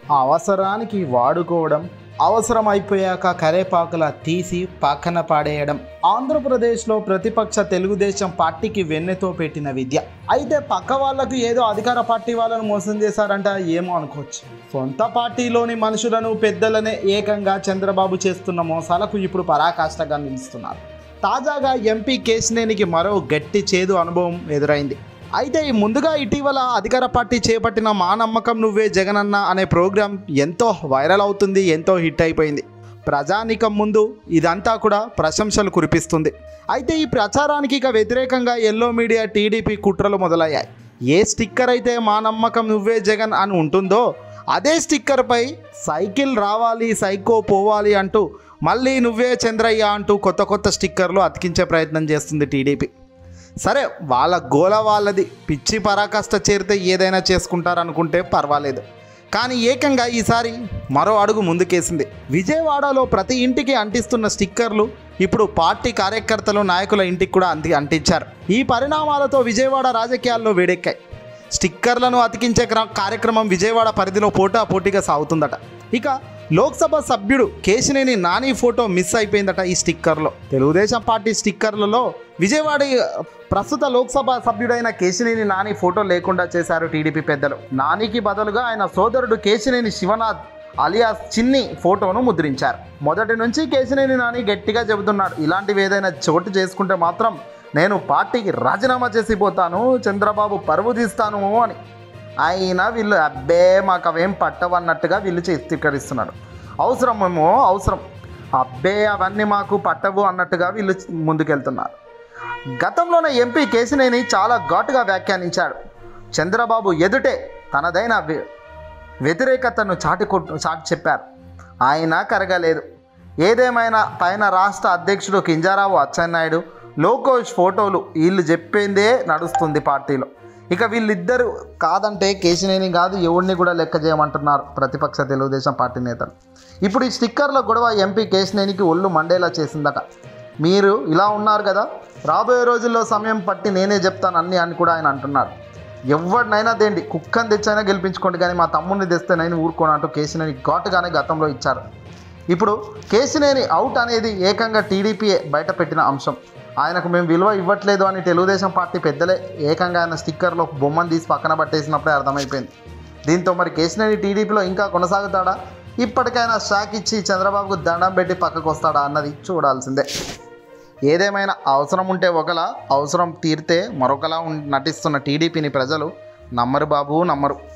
అవసరానికి వాడుకోవడం అవసరం అయిపోయాక కరేపాకులా తీసి పక్కన పాడేయడం ఆంధ్రప్రదేశ్లో ప్రతిపక్ష తెలుగుదేశం పార్టీకి వెన్నెతో పెట్టిన విద్య అయితే పక్క వాళ్ళకు ఏదో అధికార పార్టీ వాళ్ళను మోసం చేశారంట ఏమో అనుకోవచ్చు సొంత పార్టీలోని మనుషులను పెద్దలనే ఏకంగా చంద్రబాబు చేస్తున్న మోసాలకు ఇప్పుడు పరాకాష్ఠగా నిలుస్తున్నారు తాజాగా ఎంపీ కేశినేనికి మరో గట్టి చేదు అనుభవం ఎదురైంది అయితే ఈ ముందుగా ఇటీవల అధికార పార్టీ చేపట్టిన మా నమ్మకం నువ్వే జగనన్న అనే ప్రోగ్రాం ఎంతో వైరల్ అవుతుంది ఎంతో హిట్ అయిపోయింది ప్రజానికం ముందు ఇదంతా కూడా ప్రశంసలు కురిపిస్తుంది అయితే ఈ ప్రచారానికి ఇక వ్యతిరేకంగా ఎల్లో మీడియా టీడీపీ కుట్రలు మొదలయ్యాయి ఏ స్టిక్కర్ అయితే మా నమ్మకం నువ్వే జగన్ అని ఉంటుందో అదే స్టిక్కర్పై సైకిల్ రావాలి సైకో పోవాలి అంటూ మళ్ళీ నువ్వే చంద్రయ్య అంటూ కొత్త కొత్త స్టిక్కర్లు అతికించే ప్రయత్నం చేస్తుంది టీడీపీ సరే వాళ్ళ గోల వాళ్ళది పిచ్చి పరాకాష్ట చేరితే ఏదైనా చేసుకుంటారనుకుంటే పర్వాలేదు కానీ ఏకంగా ఈసారి మరో అడుగు ముందుకేసింది విజయవాడలో ప్రతి ఇంటికి అంటిస్తున్న స్టిక్కర్లు ఇప్పుడు పార్టీ కార్యకర్తలు నాయకుల ఇంటికి కూడా అంటి అంటించారు ఈ పరిణామాలతో విజయవాడ రాజకీయాల్లో వేడెక్కాయి స్టిక్కర్లను అతికించే క్ర- కార్యక్రమం విజయవాడ పరిధిలో పోటా పోటీగా సాగుతుందట ఇక లోక్సభ సభ్యుడు కేశినేని నాని ఫోటో మిస్ అయిపోయిందట ఈ స్టిక్కర్లో తెలుగుదేశం పార్టీ స్టిక్కర్లలో విజయవాడ ప్రస్తుత లోక్సభ సభ్యుడైన కేశినేని నాని ఫోటో లేకుండా చేశారు టీడీపీ పెద్దలు నానికి బదులుగా ఆయన సోదరుడు కేశినేని శివనాథ్ అలియాస్ చిన్ని ఫోటోను ముద్రించారు మొదటి నుంచి కేశినేని నాని గట్టిగా చెబుతున్నాడు ఇలాంటివి ఏదైనా చోటు చేసుకుంటే మాత్రం నేను పార్టీకి రాజీనామా చేసి పోతాను చంద్రబాబు పరువు తీస్తాను అని అయినా వీళ్ళు అబ్బే మాకు అవేం పట్టవన్నట్టుగా వీళ్ళు చిత్రీకరిస్తున్నాడు అవసరమేమో అవసరం అబ్బే అవన్నీ మాకు పట్టవు అన్నట్టుగా వీళ్ళు ముందుకెళ్తున్నారు గతంలోనే ఎంపీ కేసినేని చాలా ఘాటుగా వ్యాఖ్యానించాడు చంద్రబాబు ఎదుటే తనదైన వ్య- వ్యతిరేకతను చాటి కొట్టు చాటి చెప్పారు ఆయన కరగలేదు ఏదేమైనా పైన రాష్ట్ర అధ్యక్షుడు కింజారావు అచ్చెన్నాయుడు లోకేష్ ఫోటోలు వీళ్ళు చెప్పిందే నడుస్తుంది పార్టీలో ఇక వీళ్ళిద్దరు కాదంటే కేశినేని కాదు ఎవరిని కూడా లెక్క చేయమంటున్నారు ప్రతిపక్ష తెలుగుదేశం పార్టీ నేతలు ఇప్పుడు ఈ స్టిక్కర్ల గొడవ ఎంపీ కేశినేనికి ఒళ్ళు మండేలా చేసిందట మీరు ఇలా ఉన్నారు కదా రాబోయే రోజుల్లో సమయం పట్టి నేనే చెప్తాను అన్నీ అని కూడా ఆయన అంటున్నారు ఎవరినైనా తేండి కుక్కని తెచ్చైనా గెలిపించుకోండి కానీ మా తమ్ముడిని తెస్తే నేను ఊరుకోను అంటూ కేసీనేని ఘాటుగానే గతంలో ఇచ్చారు ఇప్పుడు కేసినేని అవుట్ అనేది ఏకంగా టీడీపీయే బయట పెట్టిన అంశం ఆయనకు మేము విలువ ఇవ్వట్లేదు అని తెలుగుదేశం పార్టీ పెద్దలే ఏకంగా ఆయన స్టిక్కర్లో బొమ్మను తీసి పక్కన పట్టేసినప్పుడే అర్థమైపోయింది దీంతో మరి కేసినేని టీడీపీలో ఇంకా కొనసాగుతాడా ఇప్పటికైనా షాక్ ఇచ్చి చంద్రబాబుకు దండం పెట్టి పక్కకు వస్తాడా అన్నది చూడాల్సిందే ఏదేమైనా అవసరం ఉంటే ఒకలా అవసరం తీరితే మరొకలా ఉం- నటిస్తున్న టీడీపీని ప్రజలు నమ్మరు బాబు నమ్మరు